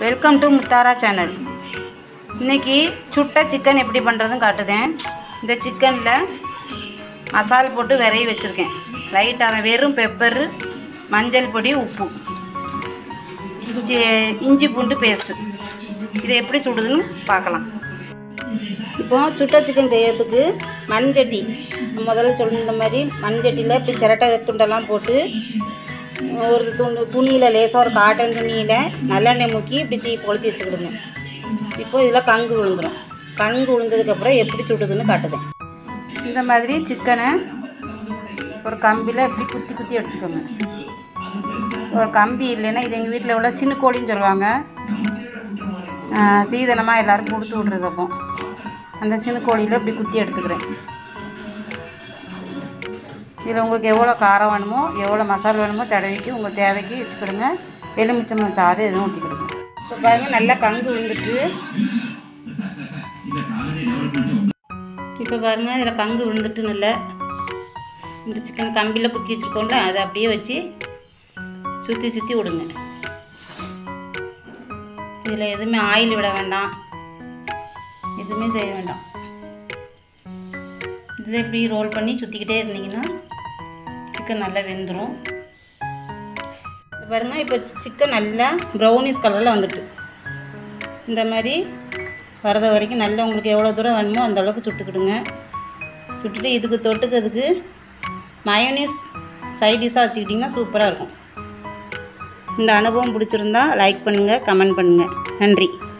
welcome to Muthara channel இன்னைக்கு சுட்ட chicken எப்படி பண்ணுறதுன்னு காட்டுதேன் இந்த சிக்கனில் மசால் போட்டு விரைவி வச்சுருக்கேன் லைட்டான வெறும் பெப்பரு மஞ்சள் பொடி உப்பு இஞ்சி இஞ்சி பூண்டு பேஸ்ட்டு இதை எப்படி சுடுதுன்னு பார்க்கலாம் இப்போ சுட்ட சிக்கன் செய்யறதுக்கு மண்சட்டி முதல்ல சொல்லியிருந்த மாதிரி மண்சட்டியில் இப்படி சிரட்டை துண்டெல்லாம் போட்டு ஒரு துண்டு துணியில் லேசாக ஒரு காட்டன் துணியில் நல்லெண்ணெய் முக்கி இப்படி தீ கொளுத்தி வச்சுக்கிடுங்க இப்போ இதில் கங்கு விழுந்துடும் கங்கு விழுந்ததுக்கப்புறம் எப்படி சுடுதுன்னு காட்டுதேன் இந்த மாதிரி சிக்கனை ஒரு கம்பியில் இப்படி குத்தி குத்தி எடுத்துக்கோங்க ஒரு கம்பி இல்லைன்னா இது எங்கள் வீட்டில் உள்ள சின்ன கோழின்னு சொல்லுவாங்க சீதனமாக எல்லோரும் கொடுத்து விட்றது அப்போ அந்த சின்ன கோழியில் இப்படி குத்தி எடுத்துக்கிறேன் இதில் உங்களுக்கு எவ்வளோ காரம் வேணுமோ எவ்வளோ மசாலா வேணுமோ தடவிக்கு உங்கள் தேவைக்கு வச்சுக்கிடுங்க எலுமிச்சம்பழம் சாறு எதுவும் ஊற்றிக்கிடுங்க இப்போ பாருங்கள் நல்லா கங்கு விழுந்துட்டு இப்போ பாருங்கள் இதில் கங்கு விழுந்துட்டு நல்லா இந்த சிக்கன் கம்பியில் குத்தி வச்சுருக்கோம்ல அதை அப்படியே வச்சு சுற்றி சுற்றி விடுங்க இதில் எதுவுமே ஆயில் விட வேண்டாம் எதுவுமே செய்ய வேண்டாம் இதில் இப்படி ரோல் பண்ணி சுற்றிக்கிட்டே இருந்தீங்கன்னா சிக்கன் நல்லா வெந்துடும் பாருங்க இப்போ சிக்கன் நல்லா ப்ரௌனிஷ் கலரில் வந்துட்டு இந்த மாதிரி வரத வரைக்கும் நல்லா உங்களுக்கு எவ்வளோ தூரம் வேணுமோ அந்த அளவுக்கு சுட்டுக்கிடுங்க சுட்டுட்டு இதுக்கு தொட்டுக்கிறதுக்கு மயோனீஸ் சைடிஷாக வச்சுக்கிட்டிங்கன்னா சூப்பராக இருக்கும் இந்த அனுபவம் பிடிச்சிருந்தா லைக் பண்ணுங்கள் கமெண்ட் பண்ணுங்கள் நன்றி